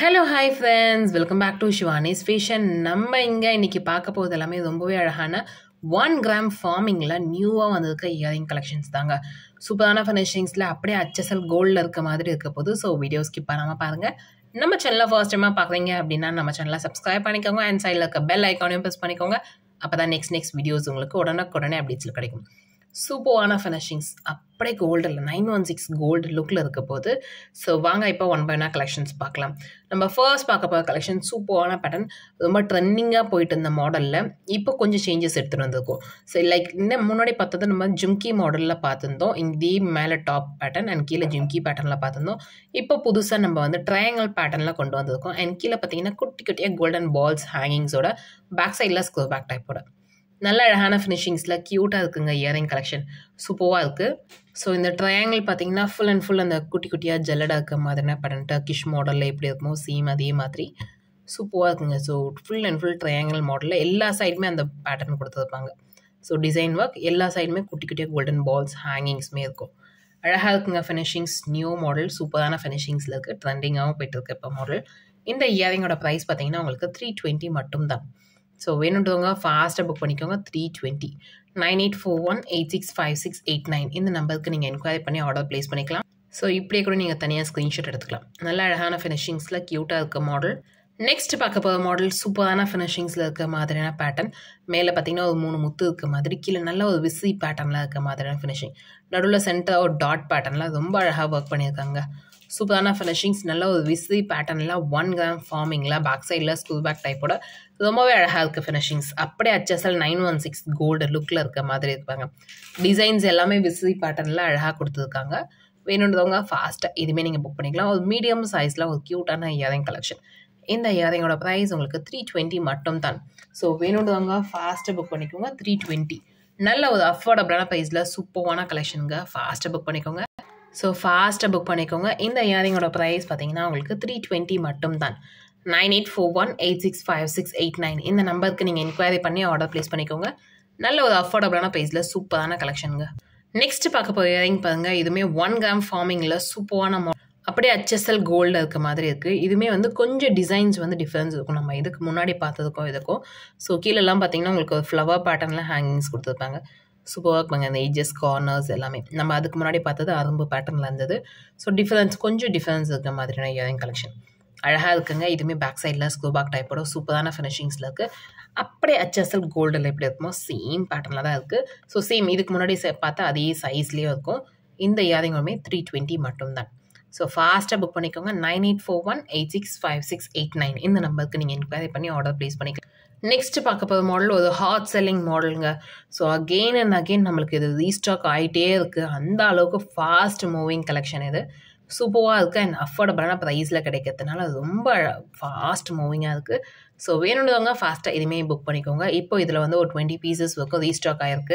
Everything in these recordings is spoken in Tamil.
hello hi friends welcome back to Shivani's fashion நம்ம இங்கே இன்னைக்கு பார்க்க போகிறது எல்லாமே ரொம்பவே அழகான ஒன் கிராம் ஃபார்மிங்கில் நியூவாக வந்திருக்க இயரிங் கலெக்ஷன்ஸ் தாங்க சூப்பரான ஃபினிஷிங்ஸில் அப்படியே அச்சசல் கோல்டில் இருக்க மாதிரி இருக்க போது ஸோ வீடியோ ஸ்கிப் பண்ணாமல் பாருங்கள் நம்ம சேனலை ஃபர்ஸ்ட் டைமாக பார்க்குறீங்க அப்படின்னா நம்ம சேனலை சப்ஸ்கிரைப் பண்ணிக்கோங்க அண்ட் சைடில் இருக்க பெல் ஐக்கானையும் ப்ரெஸ் பண்ணிக்கோங்க அப்போ தான் நெக்ஸ்ட் நெக்ஸ்ட் வீடியோஸ் உங்களுக்கு உடனுக்குடனே அப்டேட்ஸில் கிடைக்கும் சூப்பரான ஃபினிஷிங்ஸ் அப்படியே கோல்டில் நைன் ஒன் சிக்ஸ் கோல்டு லுக்கில் இருக்க போது ஸோ வாங்க இப்போ ஒன் பை ஒன்னா கலெக்ஷன்ஸ் பார்க்கலாம் நம்ம ஃபர்ஸ்ட் பார்க்க போகிற கலெக்ஷன் சூப்பரான பேட்டர்ன் ரொம்ப ட்ரெண்டிங்காக போயிட்டு இருந்த மாடலில் இப்போ கொஞ்சம் சேஞ்சஸ் எடுத்துகிட்டு வந்திருக்கோம் ஸோ லைக் இன்னும் முன்னாடி பார்த்தது நம்ம ஜிம்கி மாடலில் பார்த்துருந்தோம் இதே மேலே டாப் பேட்டர்ன் அண்ட் கீழே ஜிம்கி பேட்டர்னில் பார்த்துருந்தோம் இப்போ புதுசாக நம்ம வந்து ட்ரையாங்கல் பேட்டர்னில் கொண்டு வந்திருக்கோம் அண்ட் கீழே பார்த்தீங்கன்னா குட்டி குட்டியாக கோல்டன் பால்ஸ் ஹேங்கிங்ஸோட பேக் சைடில் ஸ்கோர் பேக் டைப்போட நல்ல அழகான ஃபினிஷிங்ஸில் க்யூட்டாக இருக்குங்க இயரிங் கலெக்ஷன் சூப்பராக இருக்குது ஸோ இந்த ட்ரையாங்கிள் பார்த்தீங்கன்னா ஃபுல் அண்ட் ஃபுல் அந்த குட்டி குட்டியாக ஜல்லடாக இருக்க மாதிரினா பேட்டர்ன் டர்க்கிஷ் மாடலில் எப்படி இருக்குமோ சேம் அதே மாதிரி சூப்பராக இருக்குங்க so full and full triangle மாடலில் எல்லா சைடுமே அந்த பேட்டர்ன் கொடுத்துருப்பாங்க ஸோ டிசைன் ஒர்க் எல்லா சைடுமே குட்டி குட்டியாக கோல்டன் பால்ஸ் ஹேங்கிங்ஸுமே இருக்கும் அழகாக இருக்குங்க ஃபினிஷிங்ஸ் நியூ மாடல் சூப்பரான ஃபினிஷிங்ஸில் இருக்குது ட்ரெண்டிங்காகவும் போயிட்டு இருக்கு இப்போ மாடல் இந்த இயரிங்கோட ப்ரைஸ் பார்த்தீங்கன்னா உங்களுக்கு த்ரீ டுவெண்ட்டி மட்டும் தான் ஸோ வேணுன்றவங்க ஃபாஸ்ட்டாக புக் பண்ணிக்கோங்க three twenty nine eight four one eight six five six eight nine இந்த நம்பருக்கு நீங்கள் என்கொயரி பண்ணி ஆர்டர் ப்ளேஸ் பண்ணிக்கலாம் ஸோ இப்படியே கூட நீங்கள் தனியாக ஸ்க்ரீன்ஷாட் எடுத்துக்கலாம் நல்ல அழகான ஃபினிஷிங்ஸில் க்யூட்டாக இருக்க மாடல் நெக்ஸ்ட் பார்க்க போகிற மாடல் சூப்பரான ஃபினிஷிங்ஸில் இருக்க மாதிரியான பேட்டர்ன் மேலே பார்த்தீங்கன்னா ஒரு மூணு முத்து இருக்க மாதிரி கீழே நல்ல ஒரு விசி பேட்டர்னில் இருக்க மாதிரியான ஃபினிஷிங் நடுவில் சென்டர் ஒரு டாட் பேட்டர்னில் ரொம்ப அழகாக ஒர்க் பண்ணியிருக்காங்க சூப்பரான ஃபினிஷிங்ஸ் நல்ல ஒரு விசி பேட்டர்னில் ஒன் கிராம் ஃபார்மிங்கில் பேக் சைடில் ஸ்கூல் பேக் டைப்போட ரொம்பவே அழகாக இருக்குது ஃபினிஷிங்ஸ் அப்படியே அச்சசல் நைன் ஒன் சிக்ஸ் கோல்டு லுக்கில் இருக்க மாதிரி இருப்பாங்க டிசைன்ஸ் எல்லாமே விசி பேட்டர்னில் அழகாக கொடுத்துருக்காங்க வேணுன்றவங்க ஃபாஸ்ட்டாக இதுவுமே நீங்கள் புக் பண்ணிக்கலாம் ஒரு மீடியம் சைஸில் ஒரு க்யூட்டான இயரிங் கலெக்ஷன் இந்த இயரிங்கோட ப்ரைஸ் உங்களுக்கு த்ரீ டுவெண்ட்டி மட்டும் தான் ஸோ வேணுன்றவங்க ஃபாஸ்ட்டாக புக் பண்ணிக்கோங்க த்ரீ டுவெண்ட்டி நல்ல ஒரு அஃபோர்டபுளான ப்ரைஸில் சூப்பரான கலெக்ஷனுங்க ஃபாஸ்ட்டாக புக் பண்ணிக்கோங்க ஸோ ஃபாஸ்ட்டாக புக் பண்ணிக்கோங்க இந்த இயரிங்கோட ப்ரைஸ் பார்த்தீங்கன்னா உங்களுக்கு த்ரீ டுவெண்ட்டி மட்டும் தான் nine eight four one eight six five six eight nine இந்த நம்பருக்கு நீங்கள் என்கொயரி பண்ணி ஆர்டர் ப்ளேஸ் பண்ணிக்கோங்க நல்ல ஒரு அஃபோர்டபுளான ப்ரைஸில் சூப்பரான கலெக்ஷனுங்க நெக்ஸ்ட் பார்க்க போகிற இயரிங் பாருங்கள் இதுவுமே ஒன் கிராம் ஃபார்மிங்கில் சூப்பரான மா அப்படியே ஹச்எஸ்எல் கோல்டு இருக்க மாதிரி இருக்குது இதுவுமே வந்து கொஞ்சம் டிசைன்ஸ் வந்து டிஃப்ரென்ஸ் இருக்கும் நம்ம இதுக்கு முன்னாடி பார்த்ததுக்கும் இதுக்கும் ஸோ கீழெல்லாம் பார்த்தீங்கன்னா உங்களுக்கு ஒரு ஃப்ளவர் பேட்டர்னில் ஹேங்கிங்ஸ் கொடுத்துருப்பாங்க சூப்பராக இருக்குங்க அந்த ஏஜஸ் கார்னர்ஸ் எல்லாமே நம்ம அதுக்கு முன்னாடி பார்த்தது அரும்பு பேட்டர்னில் இருந்தது ஸோ டிஃப்ரென்ஸ் கொஞ்சம் டிஃப்ரென்ஸ் இருக்க மாதிரியான இயரிங் கலெக்ஷன் அழகாக இருக்குங்க இதுவுமே பேக் சைடில் ஸ்கூபாக் டைப்போட சூப்பரான ஃபினிஷிங்ஸில் இருக்குது அப்படியே ஹச்எஸ்எல் கோல்டில் எப்படி இருக்குமோ சேம் பேட்டர்னில் தான் இருக்குது ஸோ சேம் இதுக்கு முன்னாடி பார்த்தா அதே சைஸ்லேயே இருக்கும் இந்த இயரிங்குமே த்ரீ டுவெண்ட்டி மட்டும்தான் ஸோ ஃபாஸ்ட்டாக புக் பண்ணிக்கோங்க nine eight four one eight six five six eight nine இந்த நம்பருக்கு நீங்கள் என்கொயரி பண்ணி ஆர்டர் ப்ளேஸ் பண்ணிக்கலாம் நெக்ஸ்ட் பார்க்க போகிற மாடல் ஒரு ஹாட் செல்லிங் மாடலுங்க ஸோ அகெயின் அண்ட் அகெயின் நம்மளுக்கு இது ரீஸ்டாக் ஆகிட்டே இருக்குது அந்த அளவுக்கு ஃபாஸ்ட் மூவிங் கலெக்ஷன் இது சூப்பராக இருக்குது அண்ட் அஃபோர்டபுளான ப்ரைஸில் கிடைக்கிறதுனால ரொம்ப ஃபாஸ்ட் மூவிங்காக இருக்குது ஸோ வேணுன்றவங்க ஃபாஸ்ட்டாக இதுவுமே புக் பண்ணிக்கோங்க இப்போ இதில் வந்து ஒரு டுவெண்ட்டி பீசஸ் வரைக்கும் ரீஸ்டாக் ஆகிருக்கு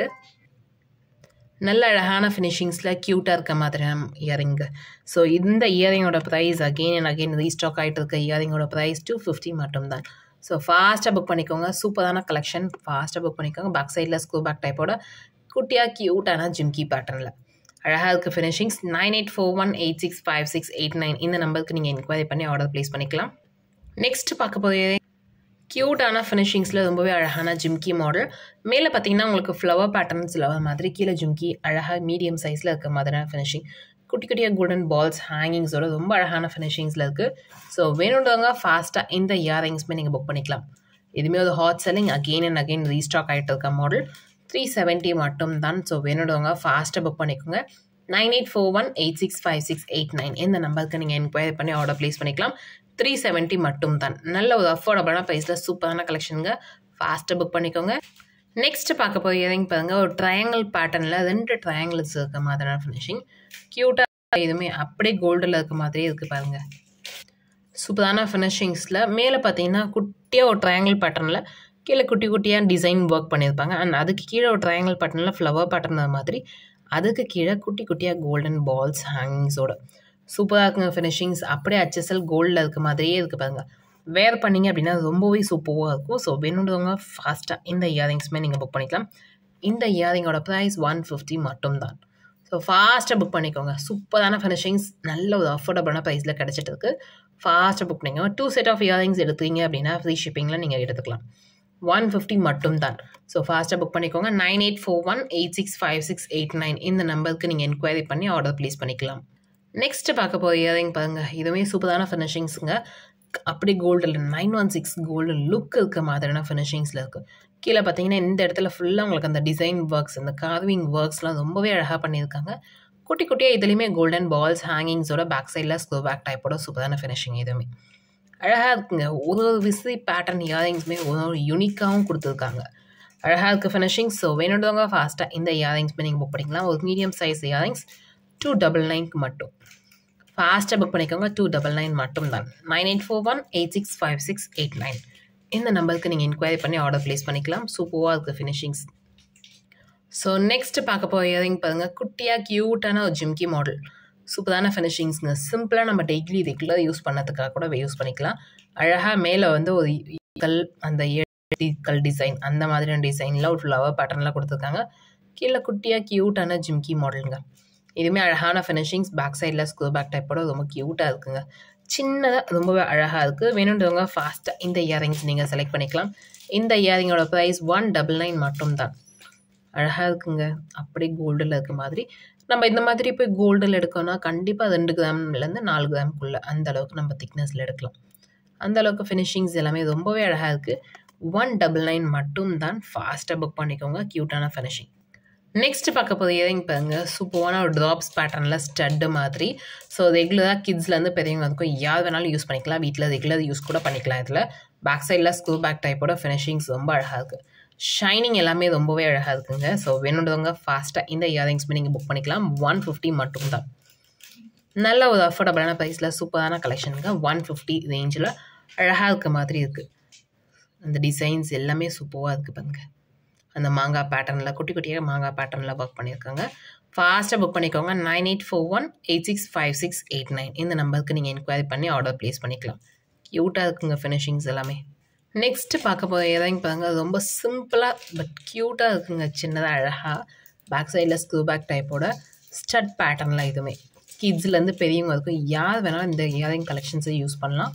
நல்ல அழகான ஃபினிஷிங்ஸில் க்யூட்டாக இருக்க மாதிரியான இயரிங்கு ஸோ இந்த இயரிங்கோட price again and again restock ஆகிட்டு இருக்க இயரிங்கோட ப்ரைஸ் டூ ஃபிஃப்டி மட்டும்தான் ஸோ ஃபாஸ்ட்டாக புக் பண்ணிக்கோங்க சூப்பரான கலெக்ஷன் ஃபாஸ்ட்டாக புக் பண்ணிக்கோங்க பேக் சைடில் ஸ்கூ பேக் டைப்போட குட்டியாக க்யூட்டான ஜிம்கி பேட்டர்னில் அழகாக இருக்குது finishings nine eight four one eight six five six eight nine இந்த நம்பருக்கு நீங்கள் என்கொயரி பண்ணி ஆர்டர் ப்ளேஸ் பண்ணிக்கலாம் நெக்ஸ்ட் பார்க்க போகிறதே க்யூட்டான ஃபினிஷிங்ஸில் ரொம்பவே அழகான ஜிம்கி மாடல் மேலே பார்த்தீங்கன்னா உங்களுக்கு ஃப்ளவர் பேட்டர்ன்ஸில் வர மாதிரி கீழே ஜிம்கி அழகாக மீடியம் சைஸில் இருக்க மாதிரியான ஃபினிஷிங் குட்டி குட்டியாக கோல்டன் பால்ஸ் ஹேங்கிங்ஸோட ரொம்ப அழகான ஃபினிஷிங்ஸில் இருக்குது ஸோ வேணுன்றவங்க ஃபாஸ்ட்டாக இந்த இயரிங்ஸுமே நீங்கள் புக் பண்ணிக்கலாம் இதுவுமே ஒரு hot selling again and again restock ஆகிட்டு இருக்க மாடல் த்ரீ செவன்ட்டி மட்டும் தான் ஸோ வேணுன்றவங்க ஃபாஸ்ட்டாக புக் பண்ணிக்கோங்க nine eight four one eight six five six eight nine இந்த நம்பருக்கு நீங்கள் என்கொயரி பண்ணி ஆர்டர் ப்ளேஸ் பண்ணிக்கலாம் த்ரீ செவன்ட்டி மட்டும் தான் நல்ல ஒரு அஃபோர்டபுளான ப்ரைஸில் சூப்பரான கலெக்ஷனுங்க ஃபாஸ்ட்டாக புக் பண்ணிக்கோங்க நெக்ஸ்ட் பார்க்க போய் இயரிங் பாருங்கள் ஒரு ட்ரையாங்கிள் பேட்டர்னில் ரெண்டு ட்ரையாங்கிள்ஸ் இருக்க மாதிரியான ஃபினிஷிங் க்யூட்டாக இதுவுமே அப்படியே கோல்டில் இருக்க மாதிரியே இருக்குது பாருங்கள் சூப்பரான ஃபினிஷிங்ஸில் மேலே பார்த்தீங்கன்னா குட்டியாக ஒரு ட்ரையாங்கிள் பேட்டர்னில் கீழே குட்டி குட்டியாக டிசைன் ஒர்க் பண்ணியிருப்பாங்க அண்ட் அதுக்கு கீழே ஒரு ட்ரையாங்கிள் பேட்டர்னில் ஃப்ளவர் பேட்டர்ன் மாதிரி அதுக்கு கீழே குட்டி குட்டியாக கோல்டன் பால்ஸ் ஹேங்கிங்ஸோட சூப்பராக இருக்குங்க ஃபினிஷிங்ஸ் அப்படியே ஹச்எஸ்எல் கோல்டில் இருக்க மாதிரியே இருக்குது பாருங்க வேர் பண்ணிங்க அப்படின்னா ரொம்பவே சூப்பராக இருக்கும் ஸோ வேணுன்றவங்க ஃபாஸ்ட்டாக இந்த இயரிங்ஸுமே நீங்கள் புக் பண்ணிக்கலாம் இந்த இயரிங்கோட ப்ரைஸ் ஒன் ஃபிஃப்டி மட்டும்தான் ஸோ ஃபாஸ்ட்டாக புக் பண்ணிக்கோங்க சூப்பரான ஃபினிஷிங்ஸ் நல்ல ஒரு அஃபோர்டபுளான ப்ரைஸில் கிடச்சிட்டு இருக்கு ஃபாஸ்ட்டாக புக் பண்ணிக்கோங்க டூ செட் ஆஃப் இயரிங்ஸ் எடுத்தீங்க அப்படின்னா ஃப்ரீ ஷிப்பிங்கில் நீங்கள் எடுத்துக்கலாம் ஒன் ஃபிஃப்டி மட்டும் தான் ஸோ ஃபாஸ்ட்டாக புக் பண்ணிக்கோங்க nine eight four one eight six five six eight nine இந்த நம்பருக்கு நீங்கள் என்கொயரி பண்ணி ஆர்டர் ப்ளேஸ் பண்ணிக்கலாம் நெக்ஸ்ட் பார்க்க போகிற இயரிங் பாருங்க இதுவுமே சூப்பரான ஃபினிஷிங்ஸுங்க அப்படி கோல்டில் nine one six gold look இருக்க மாதிரியான ஃபினிஷிங்ஸில் இருக்குது கீழே பார்த்தீங்கன்னா இந்த இடத்துல ஃபுல்லாக உங்களுக்கு அந்த டிசைன் ஒர்க்ஸ் இந்த கார்விங் ஒர்க்ஸ்லாம் ரொம்பவே அழகாக பண்ணியிருக்காங்க குட்டி குட்டியாக இதுலேயுமே கோல்டன் பால்ஸ் ஹேங்கிங்ஸோட பேக் சைடில் ஸ்கோ பேக் டைப்போட சூப்பரான ஃபினிஷிங் இதுவுமே அழகாக இருக்குங்க ஒரு ஒரு விசி பேட்டர்ன் இயரிங்ஸுமே ஒரு ஒரு யூனிக்காகவும் கொடுத்துருக்காங்க அழகாக இருக்குது ஃபினிஷிங் ஸோ வேணுன்றவங்க ஃபாஸ்ட்டாக இந்த இயரிங்ஸ்மே நீங்கள் புக் பண்ணிக்கலாம் ஒரு medium size earrings two double நைன்க்கு மட்டும் ஃபாஸ்ட்டாக புக் பண்ணிக்கோங்க டூ டபுள் நைன் மட்டும் தான் nine eight four one eight six five six eight nine இந்த நம்பருக்கு நீங்கள் என்கொயரி பண்ணி ஆர்டர் ப்ளேஸ் பண்ணிக்கலாம் சூப்பராக இருக்குது ஃபினிஷிங்ஸ் ஸோ நெக்ஸ்ட் பார்க்க போகிற இயரிங் பாருங்கள் குட்டியாக க்யூட்டான ஒரு ஜிம்கி மாடல் சூப்பரான ஃபினிஷிங்ஸுங்க சிம்பிளாக நம்ம டெய்லி ரெகுலர் யூஸ் பண்ணதுக்காக கூட யூஸ் பண்ணிக்கலாம் அழகாக மேலே வந்து ஒரு கல் அந்த கல் டிசைன் அந்த மாதிரியான டிசைனில் ஒரு ஃப்ளவர் பேட்டர்னில் கொடுத்துருக்காங்க கீழே குட்டியாக க்யூட்டான ஜிம்கி மாடலுங்க இதுவுமே அழகான ஃபினிஷிங்ஸ் பேக் சைடில் ஸ்கூல் பேக் டைப்போட ரொம்ப க்யூட்டாக இருக்குங்க சின்னதாக ரொம்பவே அழகாக இருக்குது வேணுன்றவங்க ஃபாஸ்ட்டாக இந்த இயரிங்ஸ் நீங்கள் செலக்ட் பண்ணிக்கலாம் இந்த இயரிங்கோட ப்ரைஸ் ஒன் டபுள் நைன் மட்டும் தான் அழகாக இருக்குங்க அப்படியே கோல்டில் இருக்க மாதிரி நம்ம இந்த மாதிரி போய் கோல்டில் எடுக்கணும்னா கண்டிப்பாக ரெண்டு கிராம்லேருந்து நாலு கிராம்குள்ளே அந்த அளவுக்கு நம்ம திக்னஸில் எடுக்கலாம் அந்த அளவுக்கு ஃபினிஷிங்ஸ் எல்லாமே ரொம்பவே அழகாக இருக்குது ஒன் டபுள் நைன் மட்டும் தான் ஃபாஸ்ட்டாக புக் பண்ணிக்கோங்க க்யூட்டான ஃபினிஷிங் நெக்ஸ்ட் பார்க்க போகிற இயரிங் பாருங்க சூப்பரான ஒரு ட்ராப்ஸ் பேட்டர்னில் ஸ்டட்டு மாதிரி ஸோ ரெகுலராக கிட்ஸ்லேருந்து பெரியவங்க அதுக்கும் யார் வேணாலும் யூஸ் பண்ணிக்கலாம் வீட்டில் ரெகுலர் யூஸ் கூட பண்ணிக்கலாம் இதில் பேக் சைடில் ஸ்க்ரூ பேக் டைப்போட ஃபினிஷிங்ஸ் ரொம்ப அழகாக இருக்குது ஷைனிங் எல்லாமே ரொம்பவே அழகாக இருக்குங்க ஸோ வேணுன்றவங்க ஃபாஸ்ட்டாக இந்த இயரிங்ஸ்மே நீங்கள் புக் பண்ணிக்கலாம் ஒன் ஃபிஃப்டி மட்டும் தான் நல்ல ஒரு அஃபோர்டபுளான ப்ரைஸில் சூப்பரான கலெக்ஷனுங்க ஒன் ஃபிஃப்டி ரேஞ்சில் அழகாக இருக்க மாதிரி இருக்குது அந்த டிசைன்ஸ் எல்லாமே சூப்பராக இருக்குது பாருங்க அந்த மாங்காய் பேட்டர்னில் குட்டி குட்டியாக மாங்காய் பேட்டர்னில் ஒர்க் பண்ணியிருக்காங்க ஃபாஸ்ட்டாக புக் பண்ணிக்கோங்க nine eight four one eight six five six eight nine இந்த நம்பருக்கு நீங்கள் என்கொயரி பண்ணி ஆர்டர் ப்ளேஸ் பண்ணிக்கலாம் க்யூட்டாக இருக்குங்க ஃபினிஷிங்ஸ் எல்லாமே நெக்ஸ்ட்டு பார்க்க போகிற எதையும் பாருங்க ரொம்ப சிம்பிளாக பட் க்யூட்டாக இருக்குங்க சின்னதாக அழகாக பேக் சைடில் ஸ்க்ரூ பேக் டைப்போட ஸ்டட் பேட்டர்னில் இதுவுமே கிட்ஸ்லேருந்து பெரியவங்க வரைக்கும் யார் வேணாலும் இந்த இயரிங் கலெக்ஷன்ஸை யூஸ் பண்ணலாம்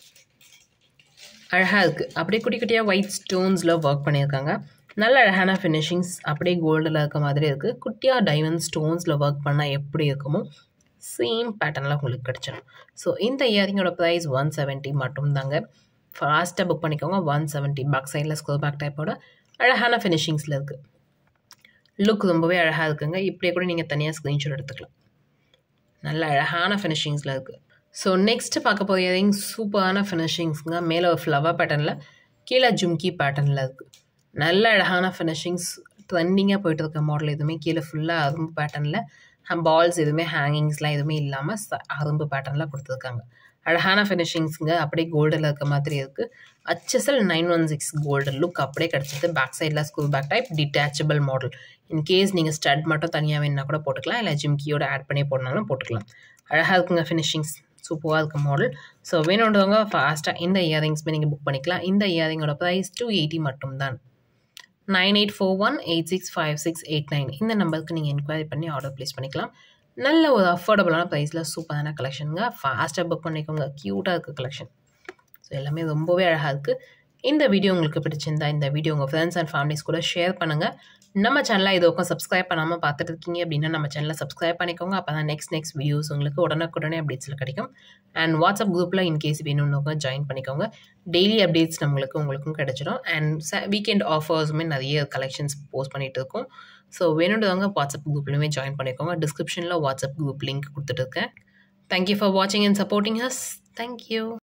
அழகாக இருக்குது அப்படியே குட்டி குட்டியாக ஒயிட் ஸ்டோன்ஸில் ஒர்க் பண்ணியிருக்காங்க நல்ல அழகான ஃபினிஷிங்ஸ் அப்படியே கோல்டில் இருக்க மாதிரி இருக்குது குட்டியாக டைமண்ட் ஸ்டோன்ஸில் ஒர்க் பண்ணால் எப்படி இருக்குமோ சேம் பேட்டர்னில் உங்களுக்கு கிடச்சிடும் ஸோ இந்த இயரிங்கோட ப்ரைஸ் ஒன் செவன்ட்டி மட்டும் தாங்க ஃபாஸ்ட்டாக புக் பண்ணிக்கோங்க ஒன் செவன்ட்டி பேக் சைடில் ஸ்கோர் பேக் டைப்போட அழகான ஃபினிஷிங்ஸில் இருக்குது லுக் ரொம்பவே அழகாக இருக்குங்க இப்படியே கூட நீங்கள் தனியாக ஸ்க்ரீன்ஷாட் எடுத்துக்கலாம் நல்ல அழகான ஃபினிஷிங்ஸில் இருக்குது ஸோ நெக்ஸ்ட்டு பார்க்க போகிற இயரிங் சூப்பரான ஃபினிஷிங்ஸுங்க மேலே ஒரு ஃப்ளவர் பேட்டர்னில் கீழே ஜும்கி பேட்டர்னில் இருக்குது நல்ல அழகான ஃபினிஷிங்ஸ் ட்ரெண்டிங்காக போயிட்டு இருக்க மாடல் எதுவுமே கீழே ஃபுல்லாக அரும்பு பேட்டர்னில் பால்ஸ் எதுவுமே ஹேங்கிங்ஸ்லாம் எதுவுமே இல்லாமல் ச அரும்பு பேட்டர்னில் கொடுத்துருக்காங்க அழகான ஃபினிஷிங்ஸுங்க அப்படியே கோல்டில் இருக்க மாதிரி இருக்குது HSL nine one six gold look அப்படியே கிடச்சிது பேக் சைடில் school back type detachable model in case நீங்கள் ஸ்டட் மட்டும் தனியாக வேணுன்னா கூட போட்டுக்கலாம் இல்லை ஜிம்கியோட ஆட் பண்ணி போடனாலும் போட்டுக்கலாம் அழகாக இருக்குங்க ஃபினிஷிங்ஸ் சூப்பராக இருக்க மாடல் ஸோ வேணுன்றவங்க ஃபாஸ்ட்டாக இந்த இயரிங்ஸ்மே நீங்கள் புக் பண்ணிக்கலாம் இந்த இயரிங்கோட ப்ரைஸ் டூ எயிட்டி மட்டும் தான் nine eight four one eight six five six eight nine இந்த நம்பருக்கு நீங்கள் என்கொயரி பண்ணி ஆர்டர் ப்ளேஸ் பண்ணிக்கலாம் நல்ல ஒரு அஃபோர்டபுளான ப்ரைஸில் சூப்பரான கலெக்ஷனுங்க ஃபாஸ்ட்டாக புக் பண்ணிக்கோங்க க்யூட்டாக இருக்குது கலெக்ஷன் ஸோ எல்லாமே ரொம்பவே அழகாக இருக்குது இந்த வீடியோ உங்களுக்கு பிடிச்சிருந்தா இந்த வீடியோ உங்கள் ஃப்ரெண்ட்ஸ் அண்ட் ஃபேமிலிஸ் கூட ஷேர் பண்ணுங்கள் நம்ம சேனலை இது வரைக்கும் சப்ஸ்கிரைப் பண்ணாமல் பார்த்துட்டு இருக்கீங்க அப்படின்னா நம்ம சேனலை சப்ஸ்கிரைப் பண்ணிக்கோங்க அப்போ தான் நெக்ஸ்ட் நெக்ஸ்ட் வீடியோஸ் உங்களுக்கு உடனுக்குடனே அப்டேட்ஸில் கிடைக்கும் அண்ட் வாட்ஸ்அப் குரூப்பில் இன்கேஸ் வேணும்னு ஜாயின் பண்ணிக்கோங்க டெய்லி அப்டேட்ஸ் நம்மளுக்கு உங்களுக்கும் கிடைச்சிடும் அண்ட் வீக்கெண்ட் ஆஃபர்ஸுமே நிறைய கலெக்ஷன்ஸ் போஸ்ட் பண்ணிகிட்டு இருக்கோம் ஸோ வேணுன்றவங்க வாட்ஸ்அப் குரூப்லையுமே ஜாயின் பண்ணிக்கோங்க டிஸ்கிரிப்ஷனில் வாட்ஸ்அப் குரூப் லிங்க் கொடுத்துட்டு இருக்கேன் தேங்க்யூ ஃபார் வாட்சிங் அண்ட் சப்போர்ட்டிங் ஹஸ் தேங்க்யூ